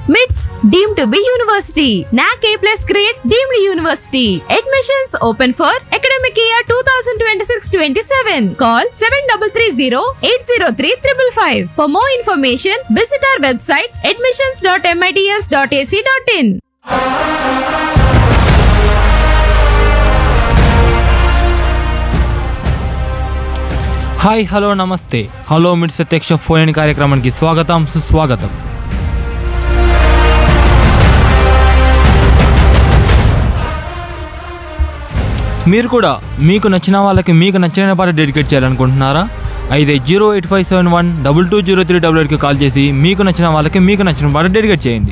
MITS deemed to be university. NAC A plus grade deemed university. Admissions open for academic year 2026-27. Call 7330-803-555. For more information, visit our website admissions.mits.ac.in. Hi hello నమస్తే hello మిడ్ ప్రత్యక్ష phone in కార్యక్రమానికి స్వాగతం సుస్వాగతం మీరు కూడా మీకు నచ్చిన వాళ్ళకి మీకు నచ్చిన పాట డెడికేట్ చేయాలనుకుంటున్నారా అయితే zero eight five seven one double two zero three double ఎయిట్కి కాల్ చేసి మీకు నచ్చిన వాళ్ళకి మీకు నచ్చిన పాట డెడికేట్ చేయండి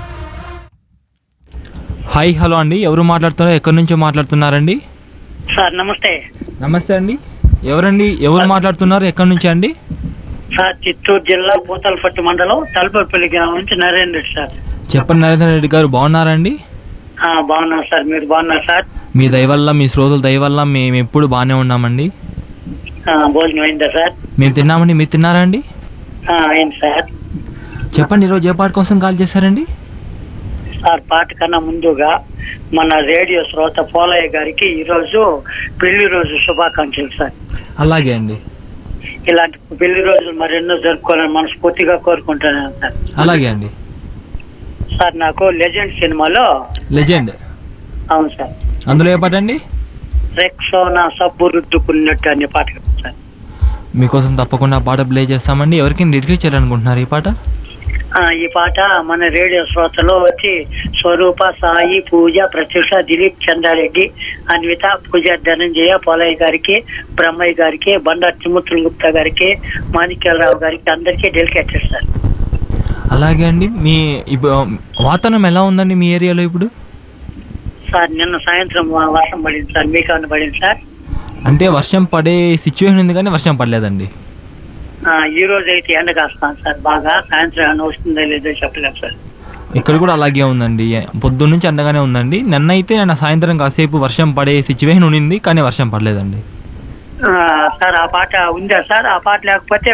హాయ్ హలో అండి ఎవరు మాట్లాడుతున్నారో ఎక్కడి నుంచో మాట్లాడుతున్నారండి సార్ నమస్తే నమస్తే అండి ఎవరండి ఎవరు మాట్లాడుతున్నారు ఎక్కడి నుంచి అండి సార్ చిత్తూరు జిల్లా పూతలపట్టు మండలం తలపల్లి గ్రామం నుంచి నరేంద్ర రెడ్డి సార్ చెప్పండి నరేంద్ర రెడ్డి గారు బాగున్నారండి ఆ, బాగున్నాను సార్ మీరు బాగున్నారు సార్ మీ దయ వల్ల మీ శ్రోతల దయ వల్ల మేము ఎప్పుడు బాగానే ఉన్నామండి ఆ, భోజనం అయిందా సార్ మేము తిన్నామండి మీరు తిన్నారా అండి ఆ, అయింది సార్ చెప్పండి ఈరోజు ఏ పాట కోసం కాల్ చేశారండి సార్ పాట కన్నా ముందుగా మన రేడియో శ్రోత పోలయ్య గారికి ఈరోజు పెళ్లి రోజు శుభాకాంక్షలు సార్ అలాగే అండి ఇలాంటి పెళ్లి రోజులు మరెన్నో జరుపుకోవాలని మనస్ఫూర్తిగా కోరుకుంటున్నాను సార్ అలాగే అండి సార్ నాకు లెజెండ్ సినిమాలో లెజెండ్ అవును సార్ అందులో ఏ పాట అండి రెక్సోనా సబ్బు రుద్దుకున్నట్టు అనే పాట కదా సార్ మీకోసం తప్పకుండా ఆ పాట ప్లే చేస్తామండి ఎవరికి డెడికేట్ చేయాలనుకుంటున్నారు ఈ పాట ఆ, ఈ పాట మన రేడియో శ్రోతలో వచ్చి స్వరూప సాయి పూజ ప్రత్యూష దిలీప్ చంద్రారెడ్డి అన్విత పూజ ధనంజయ పోలయ్య గారికి బ్రహ్మయ్య గారికి బండారు తిమ్మతుల గుప్తా గారికి మాణిక్యాలరావు గారికి అందరికీ డెలికేట్ సార్ అలాగే అండి మీ ఇప్పుడు వాతావరణం ఎలా ఉందండి మీ ఏరియాలో ఇప్పుడు సార్ నిన్న సాయంత్రం వ- వర్షం పడింది సార్ మీకు ఏమైనా పడింది సార్ అంటే వర్షం పడే సిచ్యువేషన్ ఉంది కానీ వర్షం పడలేదండి ఆ, ఈ రోజు అయితే ఎండ కాస్తాను సార్ బాగా సాయంత్రం ఏమైనా వస్తుందో లేదో చెప్పలేము సార్ ఇక్కడ కూడా అలాగే ఉందండి పొద్దున్న నుంచి ఎండగానే ఉందండి నిన్న అయితే నిన్న సాయంత్రం కాసేపు వర్షం పడే సిచ్యువేషన్ ఉండింది కానీ వర్షం పడలేదండి ఆ, సార్ ఆ పాట ఉందా సార్ ఆ పాట లేకపోతే